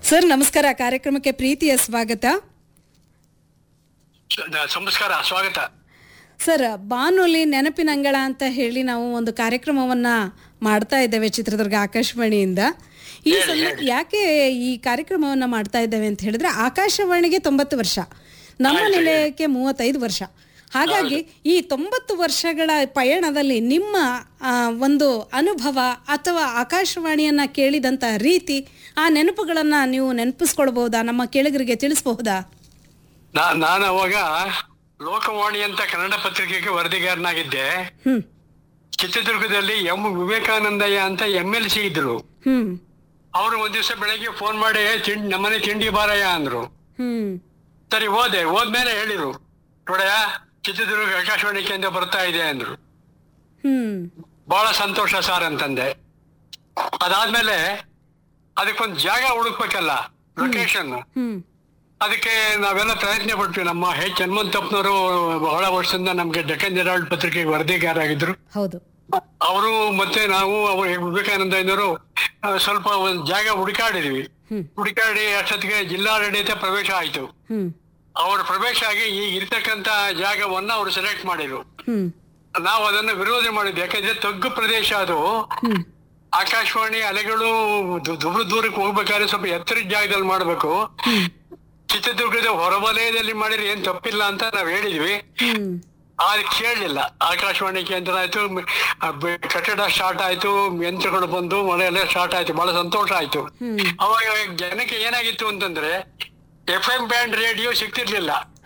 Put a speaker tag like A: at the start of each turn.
A: sir ನಮಸ್ಕಾರ ಕಾರ್ಯಕ್ರಮಕ್ಕೆ ಪ್ರೀತಿಯ ಸ್ವಾಗತ
B: ನಮಸ್ಕಾರ ಸ್ವಾಗತ
A: ಸರ್ ಬಾನುಲಿ ನೆನಪಿನಂಗಳ ಅಂತ ಹೇಳಿ ನಾವು ಒಂದು ಕಾರ್ಯಕ್ರಮವನ್ನ ಮಾಡ್ತಾ ಇದ್ದೇವೆ ಚಿತ್ರದುರ್ಗ ಆಕಾಶವಾಣಿಯಿಂದ ಈ ಸಂದ ಯಾಕೆ ಈ ಕಾರ್ಯಕ್ರಮವನ್ನ ಮಾಡ್ತಾ ಇದ್ದೇವೆ ಅಂತ ಹೇಳಿದ್ರೆ ಆಕಾಶವಾಣಿಗೆ ತೊಂಬತ್ತು ವರ್ಷ ನಮ್ಮ ನಿಲಯಕ್ಕೆ ಮೂವತ್ತೈದು ವರ್ಷ ಹಾಗಾಗಿ ಈ ತೊಂಬತ್ತು ವರ್ಷಗಳ ಪಯಣದಲ್ಲಿ ನಿಮ್ಮ ಆ, ಒಂದು ಅನುಭವ ಅಥವಾ ಆಕಾಶವಾಣಿಯನ್ನ ಕೇಳಿದಂತ ರೀತಿ ಆ ನೆನಪುಗಳನ್ನ ನೀವು ನೆನಪಿಸ್ಕೊಳ್ಬಹುದಾ ನಮ್ಮ ಕೇಳಿಗರಿಗೆ ತಿಳಿಸಬಹುದಾ
B: ನಾ- ನಾನು ಅವಾಗ ಲೋಕವಾಣಿ ಅಂತ ಕನ್ನಡ ಪತ್ರಿಕೆಗೆ ವರದಿಗಾರನಾಗಿದ್ದೆ
A: ಹ್ಮ್
B: ಚಿತ್ರದುರ್ಗದಲ್ಲಿ ಎಂ ವಿವೇಕಾನಂದಯ್ಯ ಅಂತ ಎಂ ಎಲ್ ಸಿ ಇದ್ರು
A: ಹ್ಮ್
B: ಅವರು ಒಂದ್ ದಿವಸ ಬೆಳಗ್ಗೆ ಫೋನ್ ಮಾಡಿ ತಿಂಡಿ ನಮ್ಮನೆ ತಿಂಡಿ ಬಾರಯ್ಯ ಅಂದ್ರು
A: ಹ್ಮ್
B: ಸರಿ ಹೋದೆ ಹೋದ್ಮೇಲೆ ಹೇಳಿರು ನೋಡಯ್ಯ ಚಿತ್ರದುರ್ಗ ಆಕಾಶವಾಣಿ ಕೇಂದ್ರ ಬರ್ತಾ ಇದೆ ಅಂದ್ರು
A: ಹ್ಮ್
B: ಬಹಳ ಸಂತೋಷ ಸರ್ ಅಂತಂದೆ ಅದಾದ್ಮೇಲೆ ಅದಕ್ಕೊಂದು ಜಾಗ ಹುಡುಕ್ಬೇಕಲ್ಲ ಲೊಕೇಶನ್
A: ಹ್ಮ್
B: ಅದಕ್ಕೆ ನಾವೆಲ್ಲ ಪ್ರಯತ್ನ ಪಟ್ವಿ ನಮ್ಮ ಹೆಚ್ ಹನುಮಂತಪ್ಪನವರು ಬಹಳ ವರ್ಷದಿಂದ ನಮ್ಗೆ ಡೆಕ್ಕನ್ ಹೆರಾಲ್ಡ್ ಪತ್ರಿಕೆಗೆ ವರದಿಗಾರಾಗಿದ್ರು
A: ಹೌದು
B: ಅವರು ಮತ್ತೆ ನಾವು ಅವರು ವಿವೇಕಾನಂದಯ್ಯನವರು ಆ, ಸ್ವಲ್ಪ ಒಂದು ಜಾಗ ಹುಡುಕಾಡಿದ್ವಿ
A: ಹ್ಮ್
B: ಹುಡುಕಾಡಿ ಅಷ್ಟೊತ್ತಿಗೆ ಜಿಲ್ಲಾಡಳಿತ ಪ್ರವೇಶ ಆಯ್ತು
A: ಹ್ಮ್
B: ಅವ್ರ ಪ್ರವೇಶ ಆಗಿ ಈಗ ಇರ್ತಕ್ಕಂತ ಜಾಗವನ್ನ ಅವರು ಸೆಲೆಕ್ಟ್ ಮಾಡಿದ್ರು
A: ಹ್ಮ್
B: ನಾವು ಅದನ್ನ ವಿರೋಧ ಮಾಡಿದ್ವಿ ಯಾಕಂದ್ರೆ ತಗ್ಗು ಪ್ರದೇಶ ಅದು
A: ಹ್ಮ್
B: ಆಕಾಶವಾಣಿ ಅಲೆಗಳು ದು- ದೂರ ದೂರಕ್ಕೆ ಹೋಗ್ಬೇಕಾದ್ರೆ ಸ್ವಲ್ಪ ಎತ್ತರದ ಜಾಗದಲ್ಲಿ ಮಾಡ್ಬೇಕು ಚಿತ್ರದುರ್ಗದ ಹೊರವಲಯದಲ್ಲಿ ಮಾಡಿದ್ರೆ ಏನ್ ತಪ್ಪಿಲ್ಲ ಅಂತ ನಾವ್ ಹೇಳಿದ್ವಿ
A: ಹ್ಮ್
B: ಆದ್ರೆ ಕೇಳಲಿಲ್ಲ ಆಕಾಶವಾಣಿ ಕೇಂದ್ರ ಆಯ್ತು ಮ್- ಆ ಬ- ಕಟ್ಟಡ ಸ್ಟಾರ್ಟ್ ಆಯ್ತು ಯಂತ್ರಗಳು ಬಂದು ಮಳೆ ಎಲ್ಲ ಸ್ಟಾರ್ಟ್ ಆಯ್ತು ಬಹಳ ಸಂತೋಷ ಆಯ್ತು
A: ಹ್ಮ್
B: ಅವಾಗ ಜನಕ್ಕೆ ಏನಾಗಿತ್ತು ಅಂತಂದ್ರೆ ಎಫ್ ಎಂ ಬ್ಯಾಂಡ್ ರೇಡಿಯೋ ಸಿಗ್ತಿರ್ಲಿಲ್ಲ